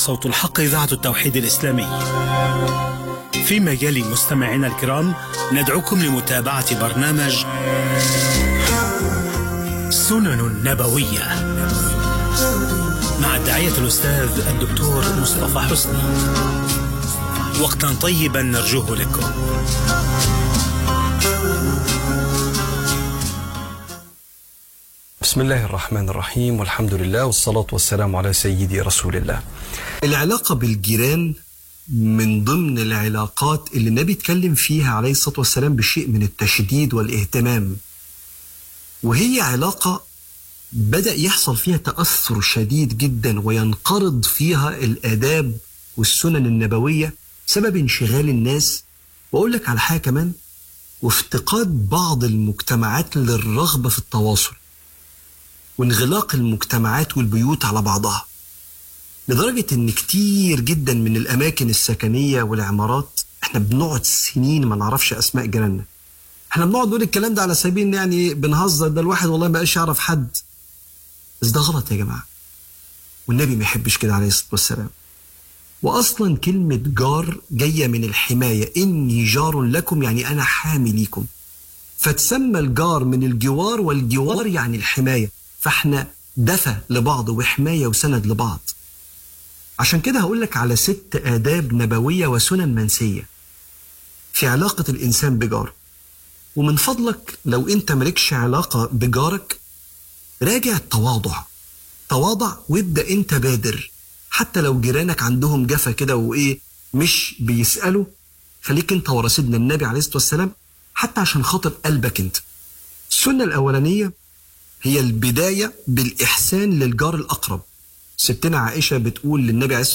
صوت الحق إذاعة التوحيد الإسلامي في مجال مستمعينا الكرام ندعوكم لمتابعة برنامج سنن نبوية مع الداعية الأستاذ الدكتور مصطفى حسني وقتا طيبا نرجوه لكم بسم الله الرحمن الرحيم والحمد لله والصلاة والسلام على سيدي رسول الله العلاقة بالجيران من ضمن العلاقات اللي النبي اتكلم فيها عليه الصلاة والسلام بشيء من التشديد والاهتمام وهي علاقة بدأ يحصل فيها تأثر شديد جدا وينقرض فيها الآداب والسنن النبوية سبب انشغال الناس وأقول لك على حاجة كمان وافتقاد بعض المجتمعات للرغبة في التواصل وانغلاق المجتمعات والبيوت على بعضها لدرجة إن كتير جدا من الأماكن السكنية والعمارات إحنا بنقعد سنين ما نعرفش أسماء جيراننا إحنا بنقعد نقول الكلام ده على سبيل إن يعني بنهزر ده الواحد والله ما بقاش يعرف حد بس ده غلط يا جماعة والنبي ما يحبش كده عليه الصلاة والسلام وأصلا كلمة جار جاية من الحماية إني جار لكم يعني أنا حامي ليكم فتسمى الجار من الجوار والجوار يعني الحماية فاحنا دفى لبعض وحماية وسند لبعض عشان كده هقول لك على ست آداب نبوية وسنن منسية في علاقة الإنسان بجاره ومن فضلك لو أنت مالكش علاقة بجارك راجع التواضع تواضع وابدأ أنت بادر حتى لو جيرانك عندهم جفا كده وإيه مش بيسألوا خليك أنت ورا سيدنا النبي عليه الصلاة والسلام حتى عشان خاطر قلبك أنت السنة الأولانية هي البداية بالإحسان للجار الأقرب ستنا عائشة بتقول للنبي عليه الصلاة